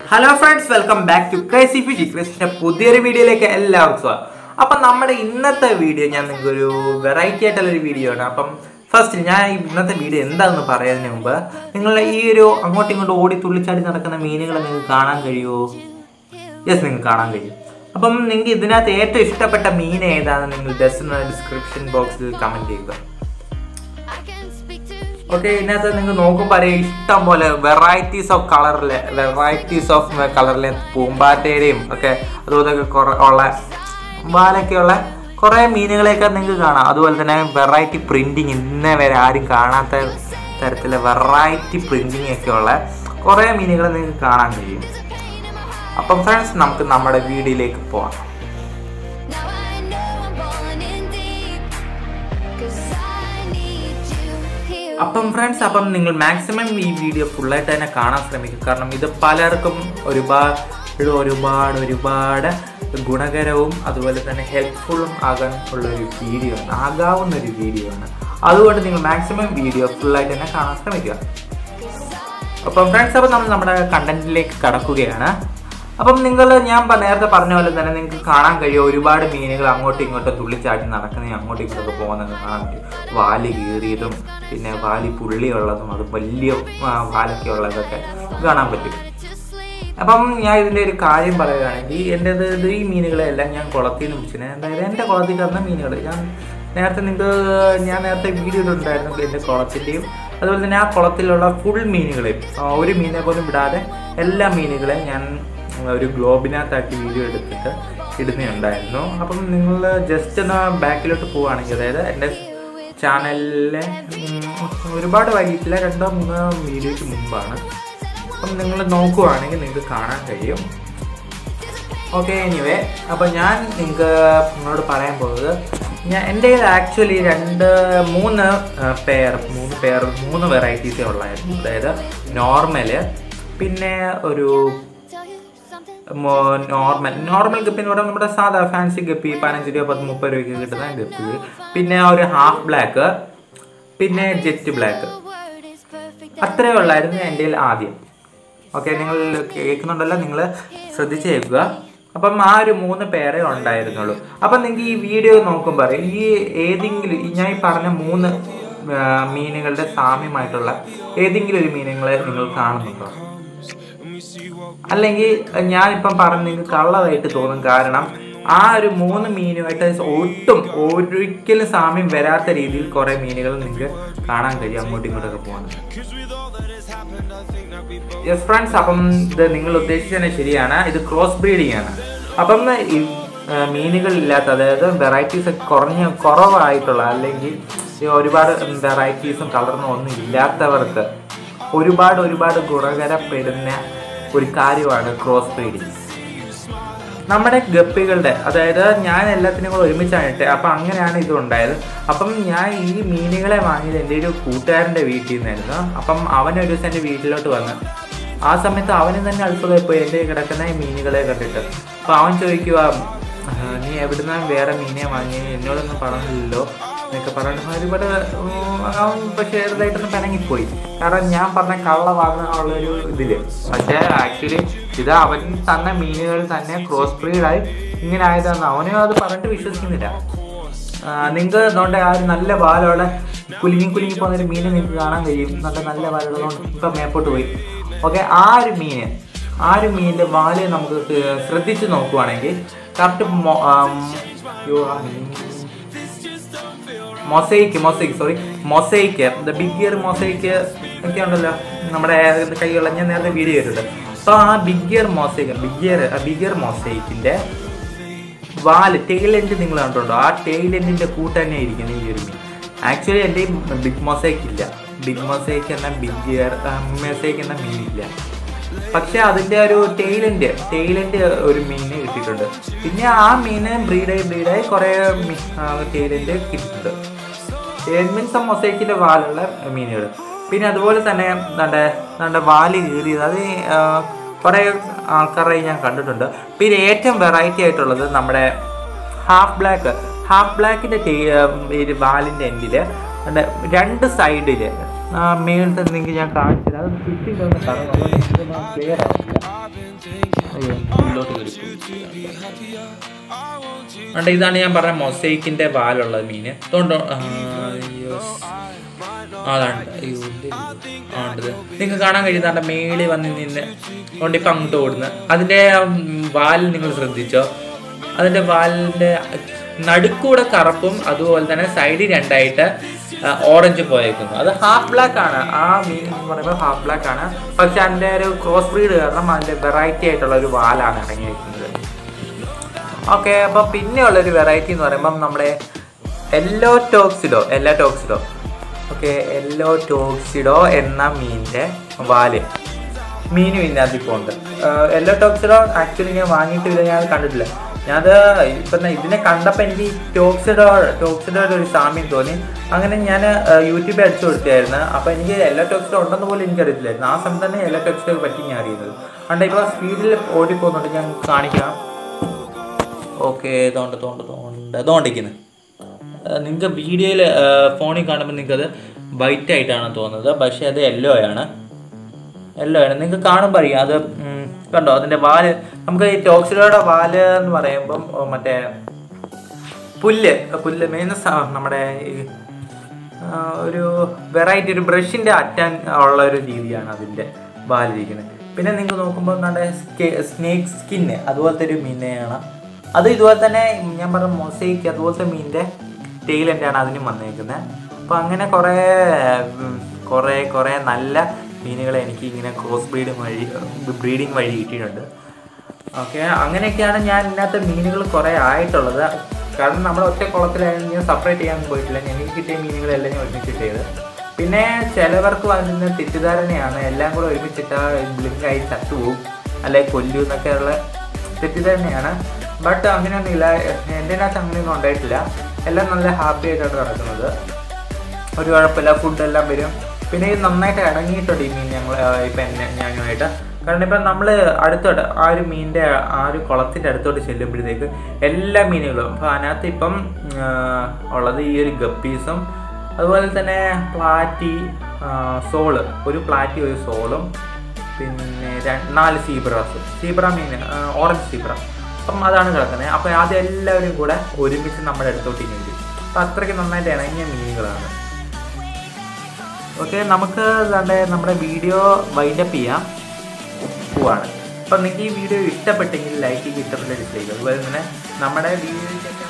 Hello friends welcome back to crazy fishy ക്രേസിന്റെ പുതിയൊരു വീഡിയോയിലേക്ക് എല്ലാവർക്കും സ്വാഗതം അപ്പം നമ്മുടെ ഇന്നത്തെ വീഡിയോ ഞാൻ നിങ്ങൾക്ക് ഒരു വെറൈറ്റി ആയിട്ടുള്ള ഒരു വീഡിയോ ആണ് അപ്പം ഫസ്റ്റ് ഞാൻ ഈ ഇന്നത്തെ വീഡിയോ എന്താണെന്ന് പറയുന്നതിന് മുമ്പ് നിങ്ങൾ ഈ ഒരു അങ്ങോട്ടും ഇങ്ങോട്ടും ഓടി തുള്ളിച്ചാടി നടക്കുന്ന മീനുകളെ നിങ്ങൾക്ക് കാണാൻ കഴിയുമോ യെസ് നിങ്ങൾക്ക് കാണാൻ കഴിയും അപ്പം നിങ്ങൾക്ക് ഇതിനകത്ത് ഏറ്റവും ഇഷ്ടപ്പെട്ട മീൻ ഏതാണെന്ന് നിങ്ങൾ ജസ്റ്റ് ഡിസ്ക്രിപ്ഷൻ ബോക്സിൽ കമൻറ്റ് ചെയ്യുക ഓക്കെ ഇതിനകത്ത് നിങ്ങൾ നോക്കുമ്പോൾ അറിയാം ഇഷ്ടം പോലെ വെറൈറ്റീസ് ഓഫ് കളറിലെ വെറൈറ്റീസ് ഓഫ് കളറിലെ പൂമ്പാറ്റയുടെയും ഒക്കെ അതുപോലെ കുറെ ഉള്ള വാലൊക്കെയുള്ള കുറേ മീനുകളെയൊക്കെ നിങ്ങൾക്ക് കാണാം അതുപോലെ തന്നെ വെറൈറ്റി പ്രിൻറ്റിങ് ഇന്നേ വരെ ആരും കാണാത്ത തരത്തിലെ വെറൈറ്റി പ്രിൻറ്റിങ് ഒക്കെ ഉള്ള കുറേ മീനുകൾ നിങ്ങൾക്ക് കാണാൻ കഴിയും അപ്പം ഫ്രണ്ട്സ് നമുക്ക് നമ്മുടെ വീഡിയോയിലേക്ക് പോവാം Now I know I'm falling in deep. Cause I need you here. അപ്പം ഫ്രണ്ട്സ് അപ്പം നിങ്ങൾ മാക്സിമം ഈ വീഡിയോ ഫുള്ളായിട്ട് തന്നെ കാണാൻ ശ്രമിക്കും കാരണം ഇത് പലർക്കും ഒരുപാട് ഒരുപാട് ഒരുപാട് ഗുണകരവും അതുപോലെ തന്നെ ഹെൽപ്ഫുള്ളും ആകാൻ ഉള്ള ഒരു വീഡിയോ ആണ് ആകാവുന്ന ഒരു വീഡിയോ ആണ് അതുകൊണ്ട് നിങ്ങൾ മാക്സിമം വീഡിയോ ഫുള്ളായിട്ട് തന്നെ കാണാൻ ശ്രമിക്കുക അപ്പം ഫ്രണ്ട്സ് അപ്പം നമ്മൾ നമ്മുടെ കണ്ടന്റിലേക്ക് കടക്കുകയാണ് അപ്പം നിങ്ങൾ ഞാൻ പ- നേരത്തെ പറഞ്ഞ പോലെ തന്നെ നിങ്ങൾക്ക് കാണാൻ കഴിയും ഒരുപാട് മീനുകൾ അങ്ങോട്ടും ഇങ്ങോട്ടും തുള്ളിച്ചാടി നടക്കുന്ന അങ്ങോട്ടും ഇങ്ങോട്ടൊക്കെ പോകുന്നത് കാണാൻ പറ്റും വാല് കീറിയതും പിന്നെ വാലി പുള്ളിയുള്ളതും അത് വലിയ ആ, വാലൊക്കെ ഉള്ളതൊക്കെ കാണാൻ പറ്റും അപ്പം ഞാൻ ഇതിൻ്റെ ഒരു കാര്യം പറയുകയാണെങ്കിൽ എൻ്റെ ഇത് ഈ മീനുകളെല്ലാം ഞാൻ കുളത്തിൽ നിന്ന് പിടിച്ചിന് അതായത് എൻ്റെ കുളത്തിൽ കിടന്ന മീനുകൾ ഞാൻ നേരത്തെ നിങ്ങൾക്ക് ഞാൻ നേരത്തെ വീഡിയോ ഇട്ടുണ്ടായിരുന്നു എൻ്റെ കുളത്തിൻ്റെയും അതുപോലെ തന്നെ ആ കുളത്തിലുള്ള ഫുൾ മീനുകളെയും ആ, ഒരു മീനെ പോലും വിടാതെ എല്ലാ മീനുകളെയും ഞാൻ ഒരു ഗ്ലോബിനകത്താക്കി വീഡിയോ എടുത്തിട്ട് ഇടുന്നുണ്ടായിരുന്നു അപ്പം നിങ്ങൾ ജസ്റ്റ് ഒന്ന് ബാക്കിലോട്ട് പോവുകയാണെങ്കിൽ അതായത് എൻ്റെ ചാനലിലെ ഉം, ഒരുപാട് വൈകിട്ടില്ല രണ്ടോ മൂന്നോ വീഡിയോയ്ക്ക് മുമ്പാണ് അപ്പം നിങ്ങൾ നോക്കുവാണെങ്കിൽ നിങ്ങൾക്ക് കാണാൻ കഴിയും ഓക്കെ എനിവേ അപ്പോൾ ഞാൻ നിങ്ങൾക്ക് നിങ്ങളോട് പറയാൻ പോകുന്നത് ഞാൻ എൻ്റെ കയ്യിൽ ആക്ച്വലി രണ്ട് മൂന്ന് പെയർ മൂന്ന് പെയർ മൂന്ന് വെറൈറ്റീസേ ഉള്ളായിരുന്നു അതായത് നോർമല് പിന്നെ ഒരു Tell you something. Normal normal guppy എന്ന് പറയുമ്പോൾ നമ്മുടെ സാധാ ഫാൻസി ഗപ്പി പതിനഞ്ച് രൂപ പത്ത് മുപ്പത് രൂപയ്ക്ക് കിട്ടുന്ന ഗപ്പി പിന്നെ ഒരു ഹാഫ് ബ്ലാക്ക് പിന്നെ jet black The word is perfect. അത്രേ ഉള്ളായിരുന്നു എൻ്റെ കയ്യിൽ ആദ്യം ഓക്കെ നിങ്ങൾ കേൾക്കുന്നുണ്ടല്ലോ നിങ്ങൾ ശ്രദ്ധിച്ച് കേൾക്കുക അപ്പം ആ ഒരു മൂന്ന് പേരെ ഉണ്ടായിരുന്നുള്ളൂ അപ്പം നിങ്ങൾക്ക് ഈ വീഡിയോ നോക്കുമ്പോൾ അറിയാം, ഈ ഏതെങ്കിലും ഈ ഞാൻ ഈ പറഞ്ഞ മൂന്ന് ആ, മീനുകളുടെ സാമ്യമായിട്ടുള്ള ഏതെങ്കിലും ഒരു മീനുകളെ നിങ്ങൾ കാണുന്നുണ്ടോ അല്ലെങ്കിൽ ഞാനിപ്പം പറഞ്ഞ് നിങ്ങൾക്ക് കള്ളതായിട്ട് തോന്നും കാരണം ആ ഒരു മൂന്ന് മീനുമായിട്ട് ഒട്ടും ഒരിക്കലും സാമ്യം വരാത്ത രീതിയിൽ കുറേ മീനുകൾ നിങ്ങൾക്ക് കാണാൻ കഴിയും അങ്ങോട്ടും ഇങ്ങോട്ടൊക്കെ പോകുന്നത് യെസ് ഫ്രണ്ട്സ് അപ്പം ഇത് നിങ്ങൾ ഉദ്ദേശിച്ചത് ശരിയാണ് ഇത് ക്രോസ് ബ്രീഡിംഗ് ആണ് അപ്പം ഈ ആ, മീനുകളില്ലാത്ത അതായത് വെറൈറ്റീസ് കുറഞ്ഞ കുറവായിട്ടുള്ള അല്ലെങ്കിൽ ഈ ഒരുപാട് വെറൈറ്റീസും കളർന്നും ഒന്നും ഇല്ലാത്തവർക്ക് ഒരുപാട് ഒരുപാട് ഗുണകരപ്പെടുന്ന ഒരു കാര്യമാണ് ക്രോസ് ബ്രീഡിംഗ് നമ്മുടെ ഗപ്പികളുടെ അതായത് ഞാൻ എല്ലാത്തിനും കൂടെ ഒരുമിച്ചാണ് ഇട്ടത് അപ്പം അങ്ങനെയാണ് ഇത് ഉണ്ടായത് അപ്പം ഞാൻ ഈ മീനുകളെ വാങ്ങിയത് എൻ്റെ ഒരു കൂട്ടുകാരൻ്റെ വീട്ടിൽ നിന്നായിരുന്നു അപ്പം അവൻ ഒരു ദിവസം എൻ്റെ വീട്ടിലോട്ട് വന്ന് ആ സമയത്ത് അവന് തന്നെ അത്ഭുതമായി പോയി എൻ്റെ കിടക്കുന്ന ഈ മീനുകളെ കണ്ടിട്ട് അപ്പം അവൻ ചോദിക്കുക "ആ, നീ എവിടുന്ന വേറെ മീനെ വാങ്ങി എന്നോടൊന്നും പറഞ്ഞില്ലല്ലോ എന്നൊക്കെ പറഞ്ഞിട്ട് ഒരുപാട് ഉം, അവൻ പക്ഷേ ചെറുതായിട്ടൊന്ന് പിണങ്ങിപ്പോയി കാരണം ഞാൻ പറഞ്ഞ കള്ള വാങ്ങാനുള്ളൊരു ഇതില് പക്ഷേ ആക്ച്വലി ഇത് അവൻ തന്ന മീനുകൾ തന്നെ ക്രോസ് ബ്രീഡായി ഇങ്ങനെ ആയതാണ് അവനും അത് പറഞ്ഞിട്ട് വിശ്വസിക്കുന്നില്ല നിങ്ങൾക്ക് അതുകൊണ്ട് ആ ഒരു നല്ല വാലോടെ കുലുങ്ങി കുലുങ്ങി പോകുന്ന ഒരു മീനെ നിങ്ങൾക്ക് കാണാൻ കഴിയും നല്ല നല്ല വാലുള്ളതുകൊണ്ട് ഇപ്പം മേപ്പോട്ട് പോയി ഓക്കെ ആ ഒരു മീന് ആ ഒരു മീനിൻ്റെ വാല് നമുക്ക് ക- ശ്രദ്ധിച്ച് നോക്കുവാണെങ്കിൽ correct mosaic mosaic sorry mosaic the big ear mosaic ഒക്കെ ഉണ്ടല്ലോ നമ്മുടെ കൈയുള്ള ഞാൻ നേരത്തെ വീഡിയോ ചെയ്തിട്ടുണ്ട് അപ്പോൾ ആ big ear mosaic big ear big ear മൊസൈക്കിൻ്റെ വാല് ടെയിൽ എൻഡ് നിങ്ങൾ കണ്ടുണ്ടോ ആ ടെയിൽ എൻഡിൻ്റെ കൂട്ട് തന്നെ ഇരിക്കുന്നത് ഈ ഒരു മീൻ ആക്ച്വലി എൻ്റെ ഈ ബിഗ് മൊസൈക്ക് ഇല്ല ബിഗ് മൊസൈക്ക് എന്ന ബിഗ് ഇയർ മൊസൈക്ക് എന്ന മീനില്ല പക്ഷെ അതിൻ്റെ ഒരു ടെയിലൻ്റ് ടെയിലൻ്റ് ഒരു മീന് കിട്ടിയിട്ടുണ്ട് പിന്നെ ആ മീന് ബ്രീഡായി ബ്രീഡായി കുറേ ടെയിലൻ്റ് കിട്ടിയിട്ടുണ്ട് മീൻസ് മൊസൈക്കിൻ്റെ വാലുള്ള മീനുകൾ പിന്നെ അതുപോലെ തന്നെ നമ്മുടെ നമ്മുടെ വാല് കീറിയത് അത് ആ, കുറേ ആൾക്കാരെ ഞാൻ കണ്ടിട്ടുണ്ട് പിന്നെ ഏറ്റവും വെറൈറ്റി ആയിട്ടുള്ളത് നമ്മുടെ ഹാഫ് ബ്ലാക്ക് ഹാഫ് ബ്ലാക്കിൻ്റെ വാലിൻ്റെ എൻഡിൽ രണ്ട് സൈഡിൽ ആ മേളത്തെ നിങ്ങൾക്ക് ഞാൻ കാണിച്ചത് അത് ചുറ്റും കിടന്ന് കറങ്ങും ക്ലിയർ ആവില്ല അയ്യോ ഉള്ളിലോട്ട് കയറി അണ്ട ഇതാണ് ഞാൻ പറഞ്ഞ മൊസൈക്കിന്റെ വാലുള്ള മീന് തോണ്ടോ അതാണ് അയ്യോ നിങ്ങൾക്ക് കാണാൻ കഴിയുന്ന മേളിൽ വന്ന് നിന്ന് കൊണ്ട് ഇപ്പം അങ്ങോട്ട് ഓടുന്നത് അതിൻ്റെ വാൽ നിങ്ങൾ ശ്രദ്ധിച്ചോ അതിൻ്റെ വാലിൻ്റെ നടുക്കൂടെ കറുപ്പും അതുപോലെ തന്നെ സൈഡിൽ രണ്ടായിട്ട് ഓറഞ്ച് പോയേക്കുന്നു അത് ഹാഫ് ബ്ലാക്ക് ആണ് ആ മീൻ എന്ന് പറയുമ്പോൾ ഹാഫ് ബ്ലാക്ക് ആണ് പക്ഷെ അതിൻ്റെ ഒരു ക്രോസ് ബ്രീഡ് കാരണം അതിൻ്റെ വെറൈറ്റി ആയിട്ടുള്ള ഒരു വാലാണ് ഇറങ്ങിയിരിക്കുന്നത് ഓക്കെ അപ്പോൾ പിന്നെയുള്ളൊരു വെറൈറ്റി എന്ന് പറയുമ്പം നമ്മുടെ എല്ലോ ടോക്സിഡോ എല്ലാ ടോക്സിഡോ ഓക്കെ എല്ലോ ടോക്സിഡോ എന്ന മീനിൻ്റെ വാല് മീനും ഇതിനകത്ത് ഇപ്പോൾ ഉണ്ട് എല്ലോ ടോക്സിഡോ ആക്ച്വലി ഞാൻ വാങ്ങിയിട്ടില്ല ഞാൻ കണ്ടിട്ടില്ല ഞാനത് ഇപ്പം ഇതിനെ കണ്ടപ്പോൾ എനിക്ക് ടോക്സിഡോ ടോക്സിഡോയുടെ ഒരു സാമ്യം തോന്നി അങ്ങനെ ഞാൻ യൂട്യൂബിൽ അടിച്ചു കൊടുത്തായിരുന്നു അപ്പോൾ എനിക്ക് എല്ലാ ടോക്സിഡോ ഉണ്ടെന്ന് പോലും എനിക്കറിയത്തില്ലായിരുന്നു ആ സമയത്ത് തന്നെ എല്ലാ ടോക്സിഡോ പറ്റി ഞാൻ അറിയുന്നത് അതുകൊണ്ട് ഇപ്പോൾ സ്പീഡിൽ ഓടിപ്പോകുന്നുണ്ട് ഞാൻ കാണിക്കാം ഓക്കെ തോണ്ട് തോണ്ട് തോണ്ട് തോണ്ടിക്കുന്നത് നിങ്ങൾക്ക് വീഡിയോയിൽ ഫോണിൽ കാണുമ്പോൾ നിങ്ങൾക്കത് വൈറ്റ് ആയിട്ടാണ് തോന്നുന്നത് പക്ഷേ അത് യെല്ലോ ആണ് യെല്ലോ ആണ് നിങ്ങൾക്ക് കാണുമ്പോൾ അറിയാം അത് ഉം, കണ്ടോ അതിൻ്റെ വാല് നമുക്ക് ഈ ടോക്സിഡോയുടെ വാല് എന്ന് പറയുമ്പം ഓ, മറ്റേ പുല്ല് പുല്ല് മീൻസ് നമ്മുടെ ഈ, ആ, ഒരു വെറൈറ്റി ഒരു ബ്രഷിൻ്റെ അറ്റാൻ ഉള്ള ഒരു രീതിയാണ് അതിൻ്റെ വാലിരിക്കുന്നത് പിന്നെ നിങ്ങൾക്ക് നോക്കുമ്പോൾ നമ്മുടെ സ്നേക്ക് സ്കിന്ന് അതുപോലത്തെ ഒരു മീനെയാണ് അത് ഇതുപോലെ തന്നെ ഞാൻ പറഞ്ഞ മൊസൈക്ക് അതുപോലത്തെ മീനിൻ്റെ ടെയിലെൻ്റാണ് അതിനും വന്നേക്കുന്നത് അപ്പോൾ അങ്ങനെ കുറേ ഉം, കുറേ കുറേ നല്ല മീനുകളെ എനിക്ക് ഇങ്ങനെ ക്രോസ് ബ്രീഡിങ് വഴി ബ്രീഡിങ് വഴി കിട്ടിയിട്ടുണ്ട് ഓക്കെ അങ്ങനെയൊക്കെയാണ് ഞാൻ ഇതിനകത്ത് മീനുകൾ കുറേ ആയിട്ടുള്ളത് കാരണം നമ്മൾ ഒറ്റ കുളത്തിലായിരുന്നു ഞാൻ സെപ്പറേറ്റ് ചെയ്യാൻ പോയിട്ടില്ല എനിക്ക് കിട്ടിയ മീനുകളെല്ലാം ഞാൻ ഒരുമിച്ച് ചെയ്ത് പിന്നെ ചിലവർക്ക് അതിന് തെറ്റിദ്ധാരണയാണ് എല്ലാം കൂടെ ഒരുമിച്ചിട്ട് ബ്ലിങ്കായി ചത്തുപോകും അല്ലെങ്കിൽ കൊല്ലു എന്നൊക്കെയുള്ള തെറ്റിദ്ധാരണയാണ് ബട്ട് അങ്ങനെയൊന്നുമില്ല എൻ്റെ അതിനകത്ത് അങ്ങനെയൊന്നും ഉണ്ടായിട്ടില്ല എല്ലാം നല്ല ഹാപ്പി ആയിട്ടാണ് നടക്കുന്നത് ഒരു കുഴപ്പമില്ല ഫുഡെല്ലാം വരും പിന്നെ ഇത് നന്നായിട്ട് ഇണങ്ങിയിട്ടുണ്ട് ഈ മീൻ ഞങ്ങൾ ഇപ്പം എന്നെ ഞാനുമായിട്ട് കാരണം ഇപ്പം നമ്മൾ അടുത്തോട്ട് ആ ഒരു മീനിൻ്റെ ആ ഒരു കുളത്തിൻ്റെ അടുത്തോട്ട് ചെല്ലുമ്പോഴത്തേക്ക് എല്ലാ മീനുകളും അപ്പോൾ അതിനകത്ത് ഇപ്പം ആ, ഉള്ളത് ഈ ഒരു ഗപ്പീസും അതുപോലെ തന്നെ പ്ലാറ്റി ആ, സോള് ഒരു പ്ലാറ്റി ഒരു സോളും പിന്നെ ര- നാല് സീബ്രാസ് സീബ്ര മീൻ ആ, ഓറഞ്ച് സീബ്ര അപ്പം അതാണ് കിടക്കുന്നത് അപ്പോൾ അതെല്ലാവരും കൂടെ ഒരുമിച്ച് നമ്മുടെ അടുത്തോട്ട് ഇങ്ങനെ വരും അപ്പം അത്രയ്ക്ക് നന്നായിട്ട് ഇണങ്ങിയ മീനുകളാണ് ഓക്കെ നമുക്ക് ദാണ്ടെ നമ്മുടെ വീഡിയോ വൈൻഡപ്പ് ചെയ്യാം പോവാണ് അപ്പം നിങ്ങൾക്ക് ഈ വീഡിയോ ഇഷ്ടപ്പെട്ടെങ്കിൽ ലൈക്ക് ചെയ്യുക ഇഷ്ടപ്പെട്ട ഡിസ്ലൈക്ക് അതുപോലെ തന്നെ നമ്മുടെ വീഡിയോയ്ക്കൊക്കെ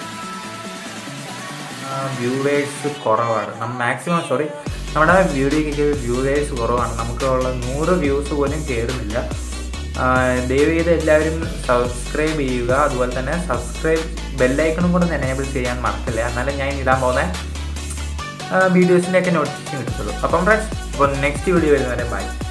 വ്യൂവേഴ്സ് കുറവാണ് നമ്മൾ മാക്സിമം സോറി നമ്മുടെ വീഡിയോയ്ക്ക് വ്യൂവേഴ്സ് കുറവാണ് നമുക്കുള്ള നൂറ് വ്യൂസ് പോലും കയറുന്നില്ല ആ, ദയവ് ചെയ്ത് എല്ലാവരും സബ്സ്ക്രൈബ് ചെയ്യുക അതുപോലെ തന്നെ സബ്സ്ക്രൈബ് ബെല്ലൈക്കണും കൂടെ എനേബിൾ ചെയ്യാൻ മറക്കില്ല എന്നാലും ഞാൻ ഇടാൻ പോകുന്ന വീഡിയോസിൻ്റെ ഒക്കെ നോട്ടിഫിക്കേഷൻ കിട്ടുള്ളൂ അപ്പം ഫ്രണ്ട്സ് അപ്പോൾ നെക്സ്റ്റ് വീഡിയോ വരുന്നവരെ ബൈ